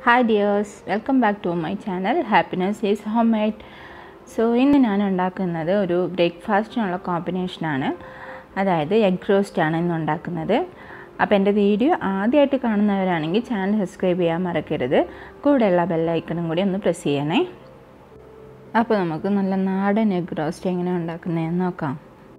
hi dears welcome back to my channel happiness is home made so ഇന്ന് ഞാൻ ഉണ്ടാക്കുന്നത് ഒരു ബ്രേക്ക്ഫാസ്റ്റിനുള്ള കോമ്പിനേഷനാണ് അതായത് എഗ് റോസ്റ്റാണ് ഇന്ന് ഉണ്ടാക്കുന്നത് അപ്പോൾ എൻ്റെ വീഡിയോ ആദ്യമായിട്ട് കാണുന്നവരാണെങ്കിൽ ചാനൽ സബ്സ്ക്രൈബ് ചെയ്യാൻ മറക്കരുത് കൂടെയുള്ള ബെല്ലൈക്കണും കൂടി ഒന്ന് പ്രസ് ചെയ്യണേ അപ്പോൾ നമുക്ക് നല്ല നാടൻ എഗ് റോസ്റ്റ് എങ്ങനെ ഉണ്ടാക്കുന്നതെന്ന് നോക്കാം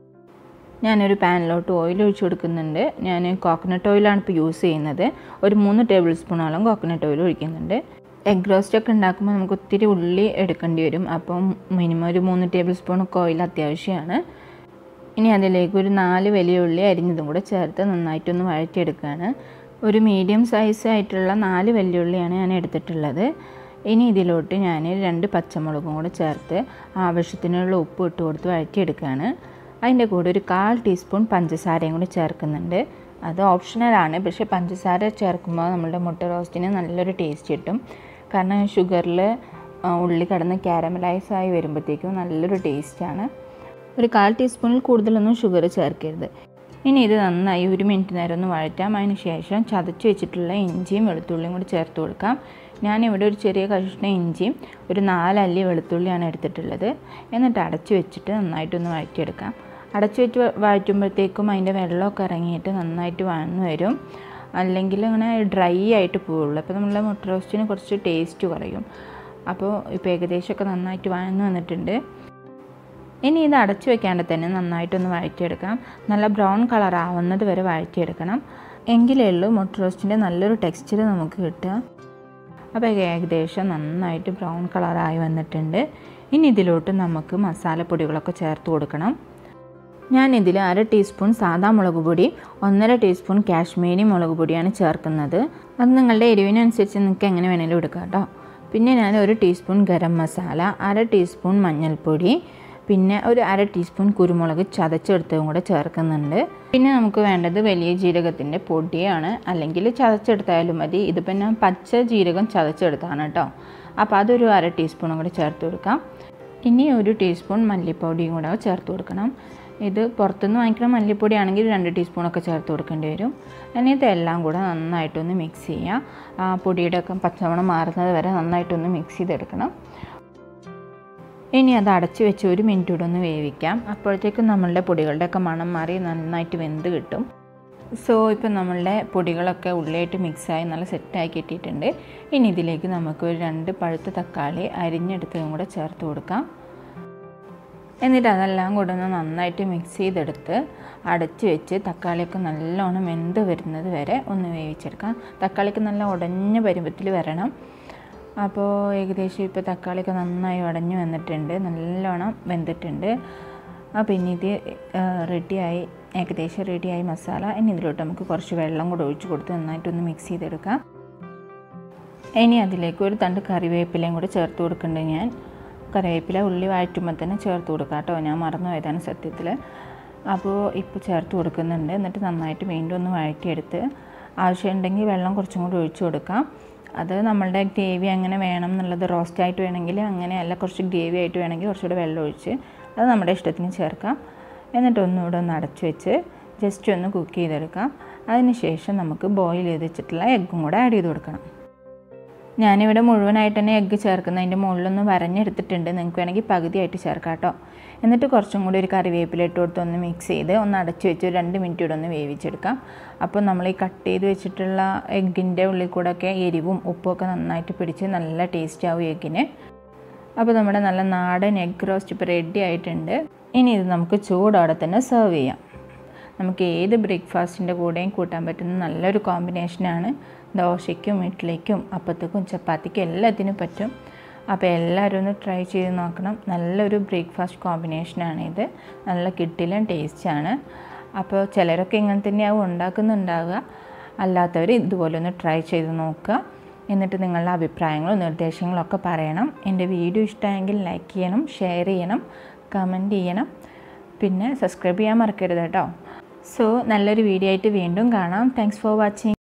ഞാനൊരു പാനിലോട്ട് ഓയിൽ ഒഴിച്ച് കൊടുക്കുന്നുണ്ട് ഞാൻ കോക്കനട്ട് ഓയിലാണ് ഇപ്പോൾ യൂസ് ചെയ്യുന്നത് ഒരു മൂന്ന് ടേബിൾ സ്പൂണോളം കോക്കനട്ട് ഓയിൽ ഒഴിക്കുന്നുണ്ട് എഗ് റോസ്റ്റ് ഒക്കെ ഉണ്ടാക്കുമ്പോൾ നമുക്ക് ഒത്തിരി ഉള്ളി എടുക്കേണ്ടി വരും അപ്പം മിനിമം ഒരു മൂന്ന് ടേബിൾ സ്പൂണൊക്കെ ഓയിൽ അത്യാവശ്യമാണ് ഇനി അതിലേക്ക് ഒരു നാല് വലിയ ഉള്ളി അരിഞ്ഞതും കൂടെ ചേർത്ത് നന്നായിട്ടൊന്ന് വഴറ്റിയെടുക്കുകയാണ് ഒരു മീഡിയം സൈസ് ആയിട്ടുള്ള നാല് വലിയ ഉള്ളിയാണ് ഞാൻ എടുത്തിട്ടുള്ളത് ഇനി ഇതിലോട്ട് ഞാൻ രണ്ട് പച്ചമുളകും കൂടെ ചേർത്ത് ആവശ്യത്തിനുള്ള ഉപ്പ് ഇട്ട് കൊടുത്ത് വഴറ്റിയെടുക്കുകയാണ് അതിൻ്റെ കൂടെ ഒരു കാൽ ടീസ്പൂൺ പഞ്ചസാരയും കൂടി ചേർക്കുന്നുണ്ട് അത് ഓപ്ഷണലാണ് പക്ഷേ പഞ്ചസാര ചേർക്കുമ്പോൾ നമ്മളുടെ മുട്ട റോസ്റ്റിന് നല്ലൊരു ടേസ്റ്റ് കിട്ടും കാരണം ഷുഗറിൽ ഉള്ളി കടന്ന് ക്യാരമലൈസ് ആയി വരുമ്പോഴത്തേക്കും നല്ലൊരു ടേസ്റ്റാണ് ഒരു കാൽ ടീസ്പൂണിൽ കൂടുതലൊന്നും ഷുഗർ ചേർക്കരുത് ഇനി ഇത് നന്നായി ഒരു മിനിറ്റ് നേരം ഒന്ന് വഴറ്റാം അതിന് ശേഷം ചതച്ച് വെച്ചിട്ടുള്ള ഇഞ്ചിയും വെളുത്തുള്ളിയും കൂടി ചേർത്ത് കൊടുക്കാം ഞാനിവിടെ ഒരു ചെറിയ കഷ്ണം ഇഞ്ചിയും ഒരു നാലല്ലി വെളുത്തുള്ളിയാണ് എടുത്തിട്ടുള്ളത് എന്നിട്ട് അടച്ച് വെച്ചിട്ട് നന്നായിട്ടൊന്ന് വഴറ്റിയെടുക്കാം അടച്ചു വെച്ച് വഴറ്റുമ്പോഴത്തേക്കും അതിൻ്റെ വെള്ളമൊക്കെ ഇറങ്ങിയിട്ട് നന്നായിട്ട് വഴന്നു വരും അല്ലെങ്കിൽ അങ്ങനെ ഡ്രൈ ആയിട്ട് പോവുള്ളൂ അപ്പോൾ നമ്മളെ മുട്ട റോസ്റ്റിന് കുറച്ച് ടേസ്റ്റ് കുറയും അപ്പോൾ ഇപ്പോൾ ഏകദേശമൊക്കെ നന്നായിട്ട് വഴന്നു വന്നിട്ടുണ്ട് ഇനി ഇത് അടച്ചു വെക്കാണ്ട് തന്നെ നന്നായിട്ടൊന്ന് വഴറ്റിയെടുക്കാം നല്ല ബ്രൗൺ കളർ ആവുന്നത് വരെ വഴറ്റിയെടുക്കണം എങ്കിലേ ഉള്ളൂ മുട്ട റോസ്റ്റിൻ്റെ നല്ലൊരു ടെക്സ്ചർ നമുക്ക് കിട്ടുക അപ്പോൾ ഏകദേശം നന്നായിട്ട് ബ്രൗൺ കളറായി വന്നിട്ടുണ്ട് ഇനി ഇതിലോട്ട് നമുക്ക് മസാലപ്പൊടികളൊക്കെ ചേർത്ത് കൊടുക്കണം ഞാനിതിൽ അര ടീസ്പൂൺ സാദാ മുളക് പൊടി ഒന്നര ടീസ്പൂൺ കാശ്മീരി മുളക് പൊടിയാണ് ചേർക്കുന്നത് അത് നിങ്ങളുടെ എരിവിനനുസരിച്ച് നിങ്ങൾക്ക് എങ്ങനെ വേണേലും എടുക്കാം കേട്ടോ പിന്നെ ഞാൻ ഒരു ടീസ്പൂൺ ഗരം മസാല അര ടീസ്പൂൺ മഞ്ഞൾപ്പൊടി പിന്നെ ഒരു അര ടീസ്പൂൺ കുരുമുളക് ചതച്ചെടുത്തതും കൂടെ ചേർക്കുന്നുണ്ട് പിന്നെ നമുക്ക് വേണ്ടത് വലിയ ജീരകത്തിൻ്റെ പൊടിയാണ് അല്ലെങ്കിൽ ചതച്ചെടുത്തായാലും മതി ഇതിപ്പോൾ ഞാൻ പച്ച ജീരകം ചതച്ചെടുത്താണ് കേട്ടോ അപ്പോൾ അതൊരു അര ടീസ്പൂണും കൂടെ ചേർത്ത് കൊടുക്കാം ഇനി ഒരു ടീസ്പൂൺ മല്ലിപ്പൊടിയും കൂടെ ചേർത്ത് കൊടുക്കണം ഇത് പുറത്തുനിന്ന് വാങ്ങിക്കുന്ന മല്ലിപ്പൊടി ആണെങ്കിൽ രണ്ട് ടീസ്പൂണൊക്കെ ചേർത്ത് കൊടുക്കേണ്ടി വരും ഇനി ഇതെല്ലാം കൂടെ നന്നായിട്ടൊന്ന് മിക്സ് ചെയ്യുക ആ പൊടിയുടെ ഒക്കെ പച്ചമണം മാറുന്നത് വരെ നന്നായിട്ടൊന്ന് മിക്സ് ചെയ്തെടുക്കണം ഇനി അത് അടച്ച് വെച്ച് ഒരു മിനിറ്റ് കൂടെ ഒന്ന് വേവിക്കാം അപ്പോഴത്തേക്കും നമ്മളുടെ പൊടികളുടെയൊക്കെ മണം മാറി നന്നായിട്ട് വെന്ത് കിട്ടും സോ ഇപ്പം നമ്മളുടെ പൊടികളൊക്കെ ഉള്ളിയായിട്ട് മിക്സായി നല്ല സെറ്റായി കിട്ടിയിട്ടുണ്ട് ഇനി ഇതിലേക്ക് നമുക്ക് ഒരു രണ്ട് പഴുത്ത തക്കാളി അരിഞ്ഞെടുത്തതും കൂടെ ചേർത്ത് കൊടുക്കാം എന്നിട്ട് അതെല്ലാം കൂടെ ഒന്ന് നന്നായിട്ട് മിക്സ് ചെയ്തെടുത്ത് അടച്ച് വെച്ച് തക്കാളിയൊക്കെ നല്ലോണം വെന്ത് വരുന്നത് വരെ ഒന്ന് വേവിച്ചെടുക്കാം തക്കാളിക്ക് നല്ല ഉടഞ്ഞ പരുവത്തിൽ വരണം അപ്പോൾ ഏകദേശം ഇപ്പോൾ തക്കാളിയൊക്കെ നന്നായി ഉടഞ്ഞു വന്നിട്ടുണ്ട് നല്ലോണം വെന്തിട്ടുണ്ട് അപ്പോൾ ഇനി ഇത് റെഡിയായി ഏകദേശം റെഡിയായി മസാല ഇനി ഇതിലോട്ട് നമുക്ക് കുറച്ച് വെള്ളം കൂടെ ഒഴിച്ച് കൊടുത്ത് നന്നായിട്ടൊന്ന് മിക്സ് ചെയ്തെടുക്കാം ഇനി അതിലേക്ക് ഒരു തണ്ട് കറിവേപ്പിലയും കൂടെ ചേർത്ത് കൊടുക്കുന്നുണ്ട് ഞാൻ കറിവേപ്പില ഉള്ളി വഴറ്റുമ്പോൾ തന്നെ ചേർത്ത് കൊടുക്കാം കേട്ടോ ഞാൻ മറന്നു പോയതാണ് സത്യത്തിൽ അപ്പോൾ ഇപ്പോൾ ചേർത്ത് കൊടുക്കുന്നുണ്ട് എന്നിട്ട് നന്നായിട്ട് വീണ്ടും ഒന്ന് വഴറ്റിയെടുത്ത് ആവശ്യമുണ്ടെങ്കിൽ വെള്ളം കുറച്ചും കൂടി ഒഴിച്ചു കൊടുക്കാം അത് നമ്മളുടെ ഗ്രേവി അങ്ങനെ വേണം എന്നുള്ളത് റോസ്റ്റ് ആയിട്ട് വേണമെങ്കിൽ അങ്ങനെ അല്ല കുറച്ച് ഗ്രേവി ആയിട്ട് വേണമെങ്കിൽ കുറച്ചുകൂടെ വെള്ളം ഒഴിച്ച് അത് നമ്മുടെ ഇഷ്ടത്തിന് ചേർക്കാം എന്നിട്ട് ഒന്നുകൂടെ ഒന്ന് അടച്ച് വെച്ച് ജസ്റ്റ് ഒന്ന് കുക്ക് ചെയ്തെടുക്കാം അതിന് ശേഷം നമുക്ക് ബോയിൽ ചെയ്ത് വെച്ചിട്ടുള്ള എഗ്ഗും കൂടെ ആഡ് ചെയ്ത് കൊടുക്കണം ഞാനിവിടെ മുഴുവനായിട്ട് തന്നെ എഗ്ഗ് ചേർക്കുന്ന അതിൻ്റെ മുകളിലൊന്ന് വരഞ്ഞെടുത്തിട്ടുണ്ട് നിങ്ങൾക്ക് വേണമെങ്കിൽ പകുതിയായിട്ട് ചേർക്കാം കേട്ടോ എന്നിട്ട് കുറച്ചും കൂടി ഒരു കറിവേപ്പില ഇട്ട് കൊടുത്ത് ഒന്ന് മിക്സ് ചെയ്ത് ഒന്ന് അടച്ച് വെച്ച് ഒരു രണ്ട് മിനിറ്റ് കൂടെ ഒന്ന് വേവിച്ചെടുക്കാം അപ്പോൾ നമ്മൾ ഈ കട്ട് ചെയ്ത് വെച്ചിട്ടുള്ള എഗ്ഗിൻ്റെ ഉള്ളിൽ കൂടെ ഒക്കെ എരിവും ഉപ്പും ഒക്കെ നന്നായിട്ട് പിടിച്ച് നല്ല ടേസ്റ്റ് ആവും എഗ്ഗിന് അപ്പോൾ നമ്മുടെ നല്ല നാടൻ എഗ് റോസ്റ്റ് ഇപ്പോൾ റെഡി ആയിട്ടുണ്ട് ഇനി ഇത് നമുക്ക് ചൂടോടെ തന്നെ സെർവ് ചെയ്യാം നമുക്ക് ഏത് ബ്രേക്ക്ഫാസ്റ്റിൻ്റെ കൂടെയും കൂട്ടാൻ പറ്റുന്ന നല്ലൊരു കോമ്പിനേഷനാണ് ദോശയ്ക്കും ഇഡ്ഡലിക്കും അപ്പത്തേക്കും ചപ്പാത്തിക്കും എല്ലാത്തിനും പറ്റും അപ്പോൾ എല്ലാവരും ഒന്ന് ട്രൈ ചെയ്ത് നോക്കണം നല്ലൊരു ബ്രേക്ക്ഫാസ്റ്റ് കോമ്പിനേഷനാണ് ഇത് നല്ല കിട്ടിലും ടേസ്റ്റാണ് അപ്പോൾ ചിലരൊക്കെ ഇങ്ങനെ തന്നെയാവും ഉണ്ടാക്കുന്നുണ്ടാവുക അല്ലാത്തവർ ഇതുപോലെ ഒന്ന് ട്രൈ ചെയ്ത് നോക്കുക എന്നിട്ട് നിങ്ങളുടെ അഭിപ്രായങ്ങളും നിർദ്ദേശങ്ങളും ഒക്കെ പറയണം എൻ്റെ വീഡിയോ ഇഷ്ടമായെങ്കിൽ ലൈക്ക് ചെയ്യണം ഷെയർ ചെയ്യണം കമൻറ്റ് ചെയ്യണം പിന്നെ സബ്സ്ക്രൈബ് ചെയ്യാൻ മറക്കരുത് കേട്ടോ സോ നല്ലൊരു വീഡിയോ ആയിട്ട് വീണ്ടും കാണാം താങ്ക്സ് ഫോർ വാച്ചിങ്